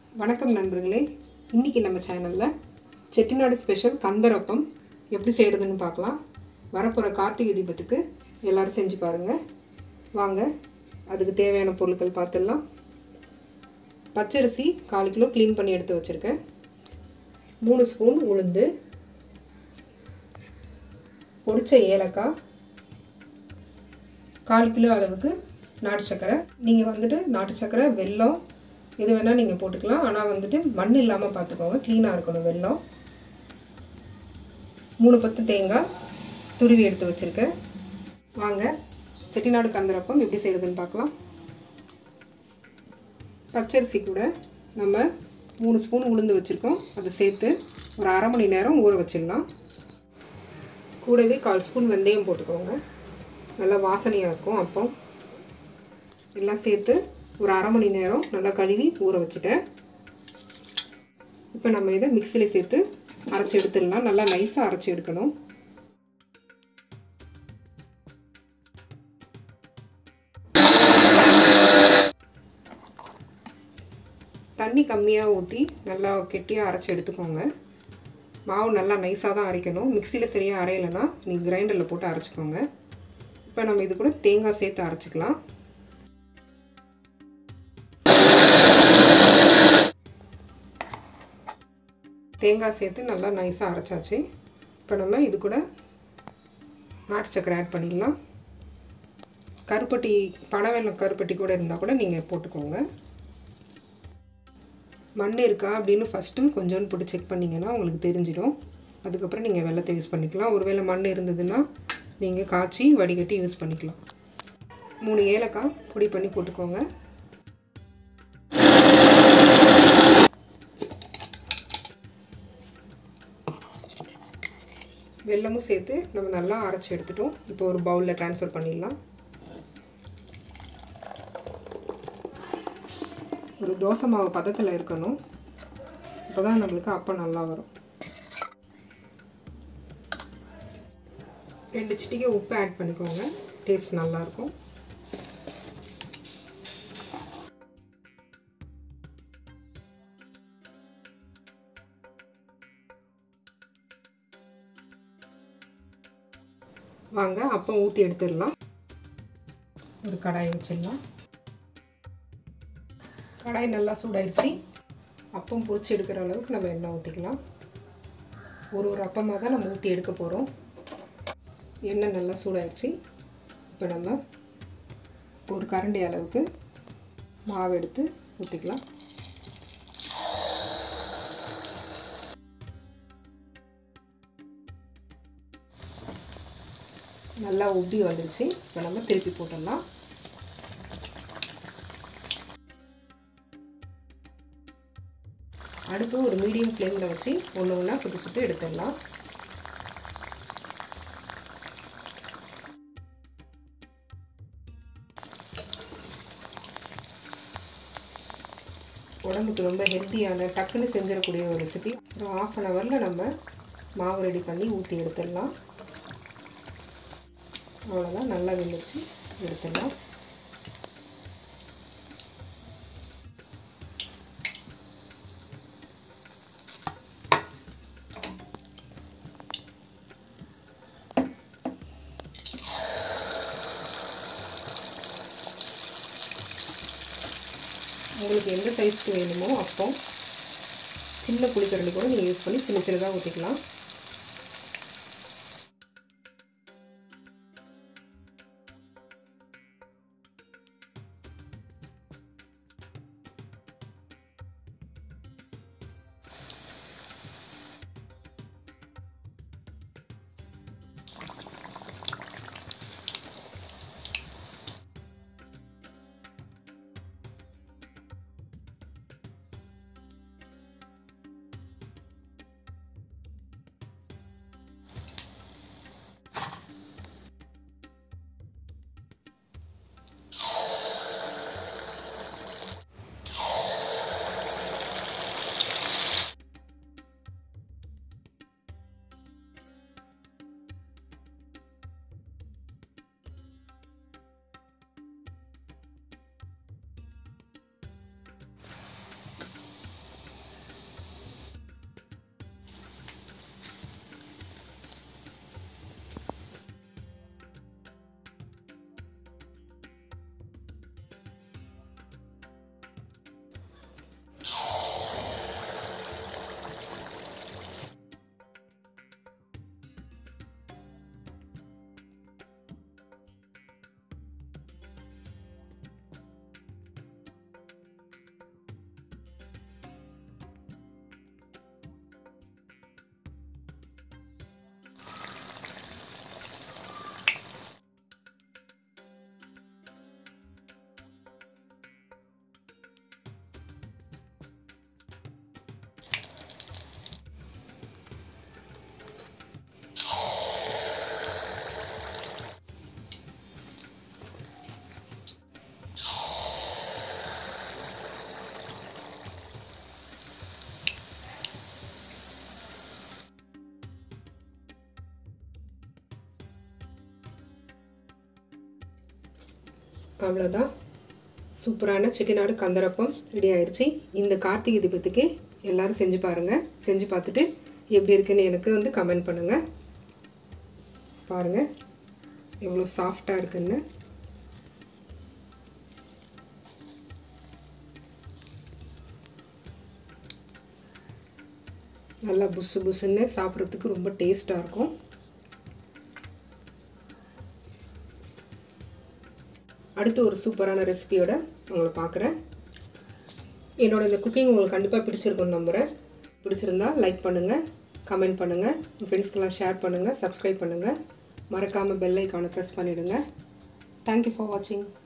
வணக்கம் நண்பர்களே இன்றைக்கி நம்ம சேனலில் செட்டிநாடு ஸ்பெஷல் கந்தரப்பம் எப்படி செய்கிறதுன்னு பார்க்கலாம் வரப்போகிற கார்த்திகை தீபத்துக்கு எல்லோரும் செஞ்சு பாருங்கள் வாங்க அதுக்கு தேவையான பொருட்கள் பார்த்துடலாம் பச்சரிசி கால் கிலோ க்ளீன் பண்ணி எடுத்து வச்சுருக்கேன் மூணு ஸ்பூன் உளுந்து பொடிச்ச ஏலக்காய் கால் கிலோ அளவுக்கு நாட்டு சர்க்கரை நீங்கள் வந்துட்டு நாட்டு சர்க்கரை வெல்லம் எது வேணால் நீங்கள் போட்டுக்கலாம் ஆனால் வந்துட்டு மண் இல்லாமல் பார்த்துக்கோங்க க்ளீனாக இருக்கணும் வெல்லம் மூணு பத்து தேங்காய் துருவி எடுத்து வச்சுருக்கேன் வாங்க செட்டிநாடு கந்தரப்பம் எப்படி செய்கிறதுன்னு பார்க்கலாம் பச்சரிசி கூட நம்ம மூணு ஸ்பூன் உளுந்து வச்சுருக்கோம் அதை சேர்த்து ஒரு அரை மணி நேரம் ஊற வச்சிடலாம் கூடவே கால் ஸ்பூன் வெந்தயம் போட்டுக்கோங்க நல்லா வாசனையாக இருக்கும் அப்போ எல்லாம் சேர்த்து ஒரு அரை மணி நேரம் நல்லா கழுவி ஊற வச்சுட்டேன் இப்போ நம்ம இதை மிக்சியில் சேர்த்து அரைச்சி எடுத்துடலாம் நல்லா நைஸாக அரைச்சி எடுக்கணும் தண்ணி கம்மியாக ஊற்றி நல்லா கெட்டியாக அரைச்சி எடுத்துக்கோங்க மாவு நல்லா நைஸாக தான் அரைக்கணும் மிக்சியில் சரியாக அரையலைன்னா நீங்கள் கிரைண்டரில் போட்டு அரைச்சிக்கோங்க இப்போ நம்ம இது கூட தேங்காய் சேர்த்து அரைச்சிக்கலாம் தேங்காய் சேர்த்து நல்லா நைஸாக அரைச்சாச்சு இப்போ நம்ம இது கூட நாட்டு சக்கரை ஆட் பண்ணிடலாம் கருப்பட்டி பனவெல்லம் கருப்பட்டி கூட இருந்தால் கூட நீங்கள் போட்டுக்கோங்க மண் இருக்கா அப்படின்னு ஃபஸ்ட்டு கொஞ்சோண்டு போட்டு செக் பண்ணிங்கன்னா உங்களுக்கு தெரிஞ்சிடும் அதுக்கப்புறம் நீங்கள் வெள்ளத்தை யூஸ் பண்ணிக்கலாம் ஒருவேளை மண் இருந்ததுன்னா நீங்கள் காய்ச்சி வடிகட்டி யூஸ் பண்ணிக்கலாம் மூணு ஏலக்காய் பொடி பண்ணி போட்டுக்கோங்க வெல்லமும் சேர்த்து நம்ம நல்லா அரைச்சி எடுத்துட்டோம் இப்போ ஒரு பவுலில் ட்ரான்ஸ்ஃபர் பண்ணிடலாம் ஒரு தோசை மாவு பதத்தில் இருக்கணும் அப்போ தான் நம்மளுக்கு அப்பம் நல்லா வரும் ரெண்டு சிட்டிகை உப்பு ஆட் பண்ணிக்கோங்க டேஸ்ட் நல்லாயிருக்கும் வாங்க அப்போ ஊற்றி எடுத்துடலாம் ஒரு கடாய் வச்சிடலாம் கடாய் நல்லா சூடாயிடுச்சு அப்பம் பொரிச்சு எடுக்கிற அளவுக்கு நம்ம எண்ணெய் ஊற்றிக்கலாம் ஒரு ஒரு அப்பமாக தான் நம்ம ஊற்றி எடுக்க போகிறோம் எண்ணெய் நல்லா சூடாயிடுச்சு இப்போ நம்ம ஒரு கரண்டி அளவுக்கு மாவு எடுத்து ஊற்றிக்கலாம் நல்லா உப்பி வந்துருச்சு இப்போ நம்ம திருப்பி போட்டுடலாம் அடுப்பு ஒரு மீடியம் ஃப்ளேமில் வச்சு ஒன்று ஒன்றா சுட்டு சுட்டு எடுத்துடலாம் உடம்புக்கு ரொம்ப ஹெல்த்தியான டக்குன்னு செஞ்சிடக்கூடிய ஒரு ரெசிபி ஒரு ஆஃப் அன் ஹவரில் நம்ம மாவு ரெடி பண்ணி ஊற்றி எடுத்துடலாம் அவ்வளோதான் நல்லா வெந்துச்சு எடுத்துடலாம் உங்களுக்கு எந்த சைஸ்க்கு வேணுமோ அப்போ சின்ன புளிக்கரண்டி கூட நீங்கள் யூஸ் பண்ணி சின்ன சின்னதாக ஊற்றிக்கலாம் அவ்வளோதான் சூப்பரான செட்டிநாடு கந்தரப்பம் ரெடி ஆயிடுச்சு இந்த கார்த்திகை தீபத்துக்கு எல்லோரும் செஞ்சு பாருங்கள் செஞ்சு பார்த்துட்டு எப்படி இருக்குன்னு எனக்கு வந்து கமெண்ட் பண்ணுங்கள் பாருங்கள் எவ்வளோ சாஃப்டாக இருக்குன்னு நல்லா புஸ்ஸு புஸ்ஸுன்னு சாப்பிட்றதுக்கு ரொம்ப டேஸ்ட்டாக இருக்கும் அடுத்து ஒரு சூப்பரான ரெசிபியோட உங்களை பார்க்குறேன் என்னோட இந்த குக்கிங் உங்களுக்கு கண்டிப்பாக பிடிச்சிருக்கும்னு நம்புகிறேன் பிடிச்சிருந்தா லைக் பண்ணுங்கள் கமெண்ட் பண்ணுங்கள் உங்கள் ஃப்ரெண்ட்ஸ்க்கெல்லாம் ஷேர் பண்ணுங்கள் சப்ஸ்கிரைப் பண்ணுங்கள் மறக்காமல் பெல் ஐக்கானை ப்ரெஸ் பண்ணிவிடுங்க தேங்க்யூ ஃபார் வாட்சிங்